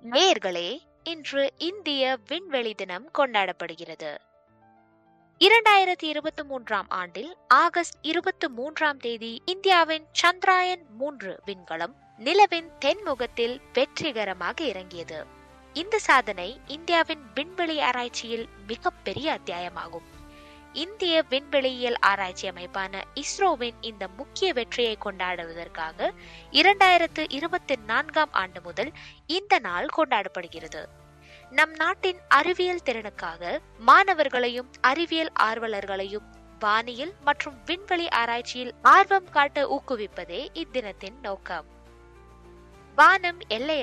நேயர்களே இன்று இந்திய விண்வெளி தினம் கொண்டாடப்படுகிறது இரண்டாயிரத்தி இருபத்தி மூன்றாம் ஆண்டில் ஆகஸ்ட் இருபத்தி மூன்றாம் தேதி இந்தியாவின் சந்திராயன் மூன்று விண்கலம் நிலவின் தென்முகத்தில் வெற்றிகரமாக இறங்கியது இந்த சாதனை இந்தியாவின் விண்வெளி ஆராய்ச்சியில் மிகப்பெரிய அத்தியாயமாகும் இந்திய விண்வெளியியல் ஆராய்ச்சி அமைப்பான இஸ்ரோவின் இந்த முக்கிய வெற்றியை கொண்டாடுவதற்காக இரண்டாயிரத்து இருபத்தி நான்காம் ஆண்டு முதல் இந்த நாள் கொண்டாடப்படுகிறது நம் நாட்டின் அறிவியல் திறனுக்காக மாணவர்களையும் அறிவியல் ஆர்வலர்களையும் வானியல் மற்றும் விண்வெளி ஆராய்ச்சியில் ஆர்வம் காட்ட ஊக்குவிப்பதே இத்தினத்தின் நோக்கம் வானம் எல்லை